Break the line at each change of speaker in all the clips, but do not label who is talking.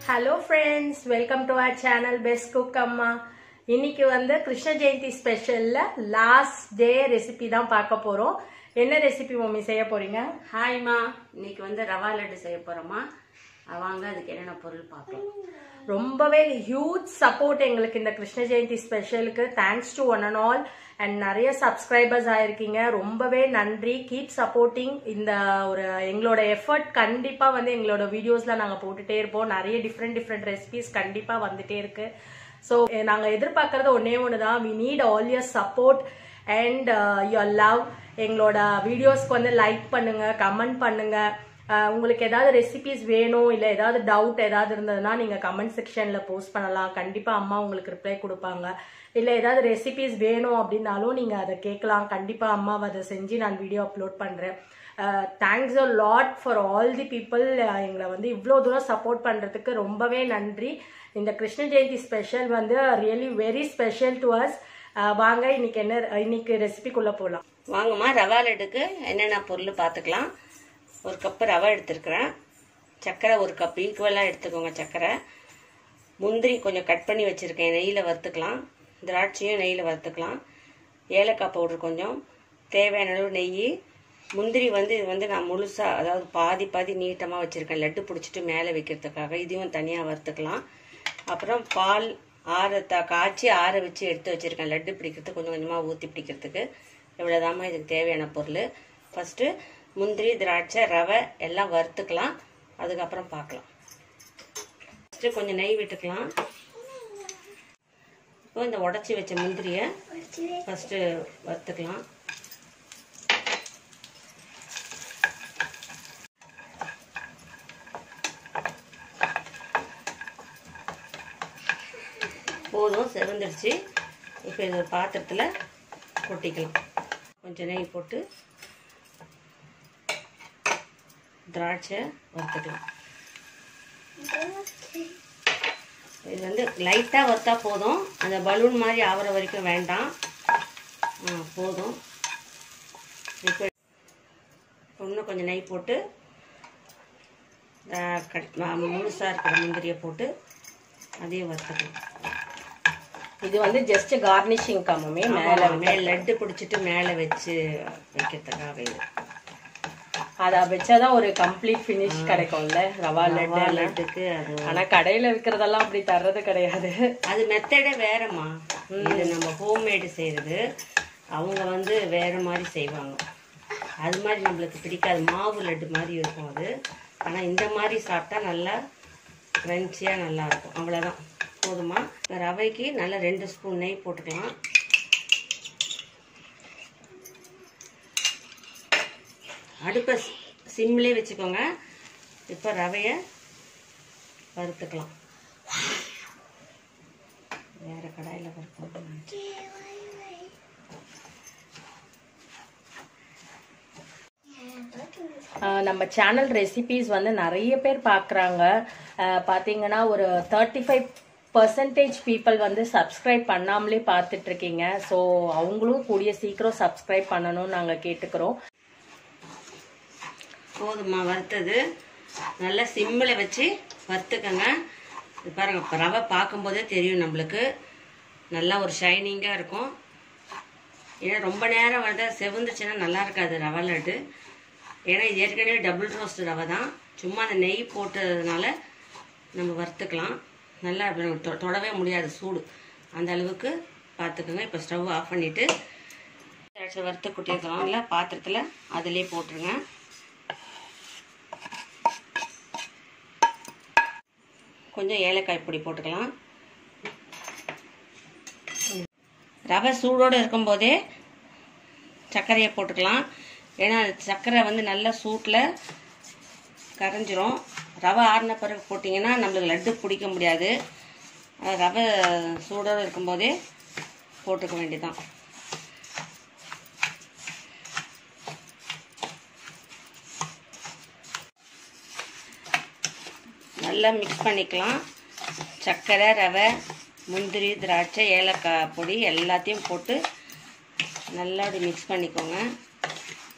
Hello friends welcome to our channel best cook அம்மா இன்னைக்கு வந்து கிருஷ்ண ஜெயந்தி ஸ்பெஷல்ல லாஸ்ட் டே ரெசிபி தான் பார்க்க போறோம் என்ன ரெசிபி மம்மி செய்ய போறீங்க
ஹாய்மா இன்னைக்கு வந்து ரவா லட்டு செய்ய போறோமா அஹ் வாங்க அதுக்கு என்னென்ன பொருள் பார்க்கலாம்
ரொம்பவே ஹியூஜ் சப்போர்ட் எங்களுக்கு இந்த கிருஷ்ண ஜெயந்தி ஸ்பெஷலுக்கு thanks to one and all and நிறைய சப்ஸ்கிரைபர்ஸ் ஆயிருக்கீங்க ரொம்பவே நன்றி கீப் சப்போர்ட்டிங் இந்த ஒரு எங்களோட எஃபர்ட் கண்டிப்பா வந்து எங்களோட வீடியோஸ்ல நாங்க போட்டுட்டே இருப்போம் நிறைய டிஃப்ரெண்ட் டிஃப்ரெண்ட் ரெசிபிஸ் கண்டிப்பா வந்துட்டே இருக்கு ஸோ நாங்க எதிர்பார்க்கறது ஒன்னே ஒன்று தான் we need all your support and your love எங்களோட வீடியோஸ்க்கு வந்து லைக் பண்ணுங்க கமெண்ட் பண்ணுங்க அஹ் உங்களுக்கு ஏதாவது ரெசிபிஸ் வேணும் இல்லை ஏதாவது டவுட் ஏதாவது இருந்ததுன்னா நீங்கள் கமெண்ட் செக்ஷனில் போஸ்ட் பண்ணலாம் கண்டிப்பாக அம்மா உங்களுக்கு ரிப்ளை கொடுப்பாங்க இல்லை ஏதாவது ரெசிபிஸ் வேணும் அப்படின்னாலும் நீங்கள் அதை கேட்கலாம் கண்டிப்பாக அம்மா அதை செஞ்சு நான் வீடியோ அப்லோட் பண்ணுறேன் thanks a lot for all the people எங்களை வந்து இவ்வளோ தூரம் சப்போர்ட் பண்ணுறதுக்கு ரொம்பவே நன்றி இந்த கிருஷ்ண ஜெயந்தி ஸ்பெஷல் வந்து really very special to us வாங்க இன்னைக்கு என்ன இன்னைக்கு ரெசிபிக்குள்ளே போகலாம்
வாங்கம்மா ரவா லட்டுக்கு என்னென்ன பொருள் பார்த்துக்கலாம் ஒரு கப்பு ரவை எடுத்துருக்கிறேன் சர்க்கரை ஒரு கப் ஈக்குவலாக எடுத்துக்கோங்க சர்க்கரை முந்திரி கொஞ்சம் கட் பண்ணி வச்சுருக்கேன் நெய்யில் வறுத்துக்கலாம் திராட்சையும் நெய்யில் வறுத்துக்கலாம் ஏலக்காய் பவுடர் கொஞ்சம் தேவையான அளவு நெய் முந்திரி வந்து இது வந்து நான் முழுசாக அதாவது பாதி பாதி நீட்டமாக வச்சுருக்கேன் லட்டு பிடிச்சிட்டு மேலே வைக்கிறதுக்காக இதையும் தனியாக வறுத்துக்கலாம் அப்புறம் பால் ஆற த காய்ச்சி ஆற வச்சு எடுத்து வச்சுருக்கேன் லட்டு பிடிக்கிறதுக்கு கொஞ்சம் கொஞ்சமாக ஊற்றி பிடிக்கிறதுக்கு இவ்வளோதாம்மா இதுக்கு தேவையான பொருள் ஃபஸ்ட்டு முந்திரி திராட்சை ரவை எல்லாம் வறுத்துக்கலாம் அதுக்கப்புறம் பார்க்கலாம் ஃபஸ்ட்டு கொஞ்சம் நெய் விட்டுக்கலாம் இப்போ இந்த உடச்சி வச்ச முந்திரியை ஃபஸ்ட்டு வறுத்துக்கலாம் போதும் செவந்துடுச்சு இப்போ இது ஒரு பாத்திரத்தில் கொட்டிக்கலாம் கொஞ்சம் நெய் போட்டு திராட்சை வறுத்துக்கலாம் இது வந்து லைட்டாக வறுத்தா போதும் அந்த பலூன் மாதிரி ஆகிற வரைக்கும் வேண்டாம் ஆ போதும் இப்போ இன்னும் கொஞ்சம் நெய் போட்டு முழுசாக இருக்கிற முந்திரியை போட்டு அதையும் வறுத்துக்கலாம்
இது வந்து ஜஸ்ட் கார்னிஷிங் மம்மி மேலே
மேலே மேலே லட்டு பிடிச்சிட்டு மேலே வச்சு வைக்கிறதுக்காக இது
அதை வச்சாதான் ஒரு கம்ப்ளீட் ஃபினிஷ் கிடைக்கும்ல ரவா
ரவா
லட்டு
லட்டுக்கு அது
ஆனா கடையில விற்கிறதெல்லாம் அப்படி தர்றது கிடையாது
அது மெத்தடே வேறம்மா இது நம்ம ஹோம்மேடு செய்கிறது அவங்க வந்து வேற மாதிரி செய்வாங்க அது மாதிரி நம்மளுக்கு பிடிக்காது மாவு லட்டு மாதிரி இருக்கும் அது ஆனால் இந்த மாதிரி சாப்பிட்டா நல்லா க்ரன்ச்சியாக நல்லா இருக்கும் அவ்வளோதான் போதுமா இப்போ ரவைக்கு நல்லா ரெண்டு ஸ்பூன் நெய் போட்டுக்கலாம் அடுப்பை சிம்லே வச்சுக்கோங்க இப்போ ரவையை வறுத்துக்கலாம் வேற கடாயில் வறுக்கணும்
ஆஹ் நம்ம சேனல் ரெசிபிஸ் வந்து நிறைய பேர் பார்க்குறாங்க பார்த்தீங்கன்னா ஒரு தேர்ட்டி ஃபைவ் பர்சன்டேஜ் பீப்புள் வந்து சப்ஸ்கிரைப் பண்ணாமலே பார்த்துட்டு இருக்கீங்க ஸோ அவங்களும் கூடிய சீக்கிரம் சப்ஸ்கிரைப் பண்ணணும்னு நாங்கள் கேட்டுக்கிறோம்
போதுமா வறுத்தது நல்லா சிம்மில் வச்சு வறுத்துக்கங்க இது பாருங்க இப்போ ரவை பார்க்கும்போதே தெரியும் நம்மளுக்கு நல்லா ஒரு ஷைனிங்காக இருக்கும் ஏன்னா ரொம்ப நேரம் வந்து செவந்துச்சுன்னா நல்லா இருக்காது ரவை லட்டு ஏன்னா இது ஏற்கனவே டபுள் ரோஸ்ட் ரவை தான் சும்மா அந்த நெய் போட்டதுனால நம்ம வறுத்துக்கலாம் நல்லா அப்படி தொ- தொடவே முடியாது சூடு அந்த அளவுக்கு பார்த்துக்கோங்க இப்போ ஸ்டவ் ஆஃப் பண்ணிவிட்டு வறுத்து குட்டியிருக்கலாம்ல பாத்திரத்தில் அதிலே போட்டுருங்க கொஞ்சம் ஏலக்காய் பொடி போட்டுக்கலாம் ரவை சூடோடு இருக்கும்போதே சர்க்கரையை போட்டுக்கலாம் ஏன்னா சர்க்கரை வந்து நல்ல சூட்டில் கரைஞ்சிரும் ரவை ஆறின பிறகு போட்டிங்கன்னா நம்மளுக்கு லட்டு பிடிக்க முடியாது அஹ் ரவை சூடோடு இருக்கும்போதே போட்டுக்க வேண்டியதான் நல்லா மிக்ஸ் பண்ணிக்கலாம் சர்க்கரை ரவை முந்திரி திராட்சை ஏலக்காய் பொடி எல்லாத்தையும் போட்டு நல்லா அப்படி மிக்ஸ் பண்ணிக்கோங்க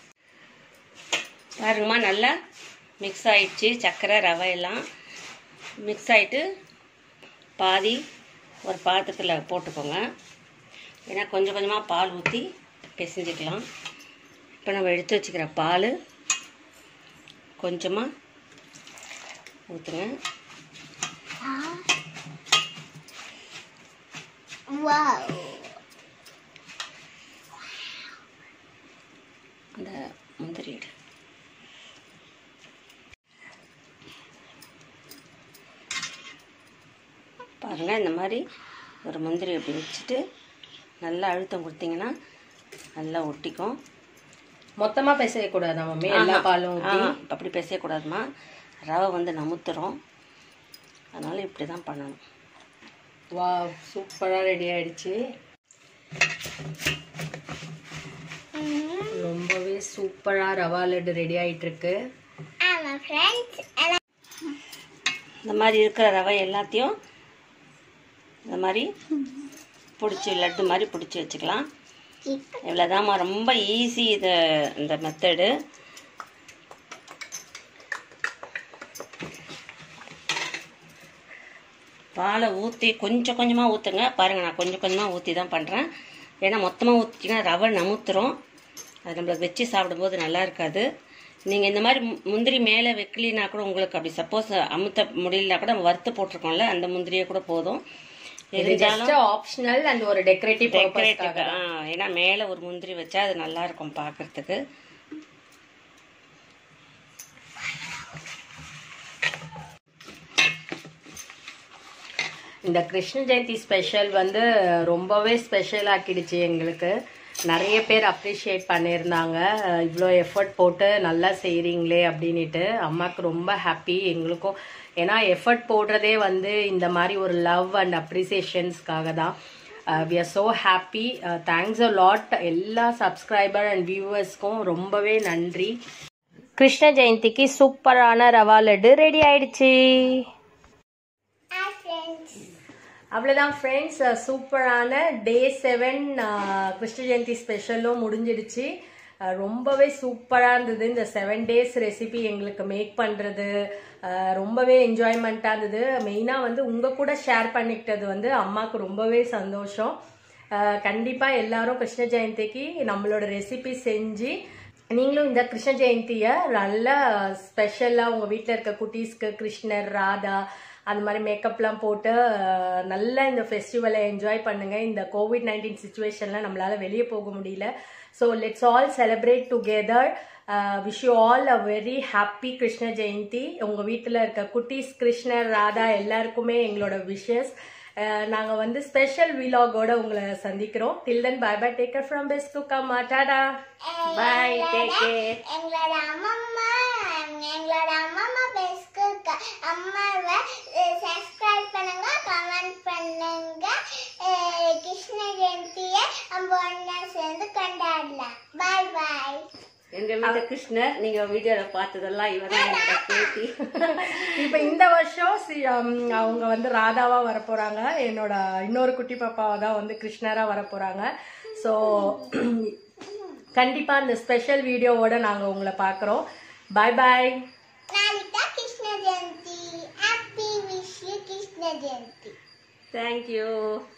பாருங்கம்மா நல்லா மிக்ஸ் ஆயிடுச்சு சர்க்கரை ரவை எல்லாம் மிக்ஸ் ஆகிட்டு பாதி ஒரு பாத்திரத்தில் போட்டுக்கோங்க ஏன்னா கொஞ்சம் கொஞ்சமாக பால் ஊற்றி பிசைஞ்சிக்கலாம் இப்போ நம்ம எடுத்து வச்சுக்கிற பால் கொஞ்சமாக ஊற்றுங்க
Wow.
அந்த முந்திரி எடு பாருங்கள் இந்த மாதிரி ஒரு முந்திரி அப்படி வச்சுட்டு நல்லா அழுத்தம் கொடுத்தீங்கன்னா நல்லா ஒட்டிக்கும்
மொத்தமா பிசையக்கூடாதா மம்மி எல்லா பாலும் ஊத்தி
ஆ, அப்படி பேசக்கூடாதுமா ரவை வந்து நமுத்துறோம் அதனால் இப்படி தான் பண்ணணும்
வா சூப்பரா ரெடி ஆயிடுச்சு ரொம்பவே சூப்பரா ரவா லட்டு ரெடி ஆயிட்டு இருக்கு
And my friends, and
இந்த மாதிரி இருக்கிற ரவை எல்லாத்தையும் இந்த மாதிரி பிடிச்சி லட்டு மாதிரி பிடிச்சி வச்சுக்கலாம் இவ்வளோதாம்மா ரொம்ப ஈஸி இது இந்த மெத்தடு பாலை ஊற்றி கொஞ்சம் கொஞ்சமாக ஊற்றுங்க பாருங்கள் நான் கொஞ்சம் கொஞ்சமாக ஊற்றி தான் பண்ணுறேன் ஏன்னா மொத்தமாக ஊற்றினா ரவை நமுத்துரும் அது நம்மளுக்கு வச்சு சாப்பிடும்போது நல்லா இருக்காது நீங்கள் இந்த மாதிரி மு- முந்திரி மேலே வைக்கலினா கூட உங்களுக்கு அப்படி சப்போஸ் அமுத்த முடியலனா கூட நம்ம வறுத்து போட்டிருக்கோம்ல அந்த முந்திரியே கூட போதும்
இது ஜஸ்ட் ஆப்ஷனல் அண்ட் ஒரு டெக்கரேட்டிவ்
டெக்கரேட்டிவ் ஏன்னா மேலே ஒரு முந்திரி வச்சா அது நல்லா இருக்கும் பார்க்கறதுக்கு
இந்த கிருஷ்ண ஜெயந்தி ஸ்பெஷல் வந்து ரொம்பவே ஸ்பெஷல் ஆக்கிடுச்சு எங்களுக்கு நிறைய பேர் அப்ரிஷியேட் பண்ணியிருந்தாங்க அஹ் இவ்வளோ எஃபர்ட் போட்டு நல்லா செய்கிறீங்களே அப்படின்ட்டு அம்மாவுக்கு ரொம்ப ஹாப்பி எங்களுக்கும் ஏன்னா எஃபர்ட் போடுறதே வந்து இந்த மாதிரி ஒரு லவ் அண்ட் அப்ரிசியேஷன்ஸ்க்காக தான் we are so happy thanks a lot எல்லா சப்ஸ்கிரைபர் அண்ட் வியூவர்ஸ்க்கும் ரொம்பவே நன்றி கிருஷ்ண ஜெயந்திக்கு சூப்பரான ரவா லட்டு ரெடி ஆயிடுச்சு
our friends.
அவ்வளோதான் ஃப்ரெண்ட்ஸ் சூப்பரான டே செவன் கிருஷ்ண ஜெயந்தி ஸ்பெஷலும் முடிஞ்சிடுச்சு அஹ், ரொம்பவே சூப்பராக இருந்தது இந்த செவன் டேஸ் ரெசிபி எங்களுக்கு மேக் பண்ணுறது ரொம்பவே என்ஜாய்மெண்ட்டாக இருந்தது மெயினாக வந்து உங்கள் கூட ஷேர் பண்ணிக்கிட்டது வந்து அம்மாவுக்கு ரொம்பவே சந்தோஷம் அஹ், கண்டிப்பா எல்லாரும் கிருஷ்ண ஜெயந்திக்கு நம்மளோட ரெசிபி செஞ்சு நீங்களும் இந்த கிருஷ்ண ஜெயந்தியை நல்லா ஸ்பெஷலாக உங்கள் வீட்டில் இருக்க குட்டீஸ்க்கு கிருஷ்ணர் ராதா அந்த மாதிரி மேக்கப்லாம் போட்டு அஹ், நல்லா இந்த ஃபெஸ்டிவலை என்ஜாய் பண்ணுங்க இந்த கோவிட் நைன்டீன் சுச்சுவேஷனில் நம்மளால வெளியே போக முடியல so let's all celebrate together wish you all a very happy Krishna Jayanthi உங்கள் வீட்டில் இருக்க குட்டீஸ் கிருஷ்ணர் ராதா எல்லாருக்குமே எங்களோட விஷஸ் நாங்கள் வந்து ஸ்பெஷல் விலாகோட உங்களை சந்திக்கிறோம் till then bye bye take care from best to come டாடா
Bye, take care.
எங்களோட அம்மம்மா எங்களோட அம்மம்மா பேஸ்க்கு அம்மாவை சப்ஸ்கிரைப் பண்ணுங்க கமெண்ட் பண்ணுங்க அஹ், கிருஷ்ண ஜெயந்தியை நம்ம ஒண்ணா சேர்ந்து கொண்டாடலாம் பாய் பாய்
எங்க வீட்டு கிருஷ்ணர் நீங்க வீடியோல பார்த்ததெல்லாம் இவதான் என்னோட பேத்தி
இப்போ இந்த வருஷம் சி- ஹம், அவங்க வந்து ராதாவா வரப்போறாங்க என்னோட இன்னொரு குட்டி பாப்பாவை தான் வந்து கிருஷ்ணரா வரப்போறாங்க ஸோ கண்டிப்பா இந்த ஸ்பெஷல் வீடியோவோட நாங்க உங்களை பார்க்குறோம் பாய் பாய்
நாளைக்கு தான் Krishna Jayanthi happy wish Krishna Jayanthi
thank you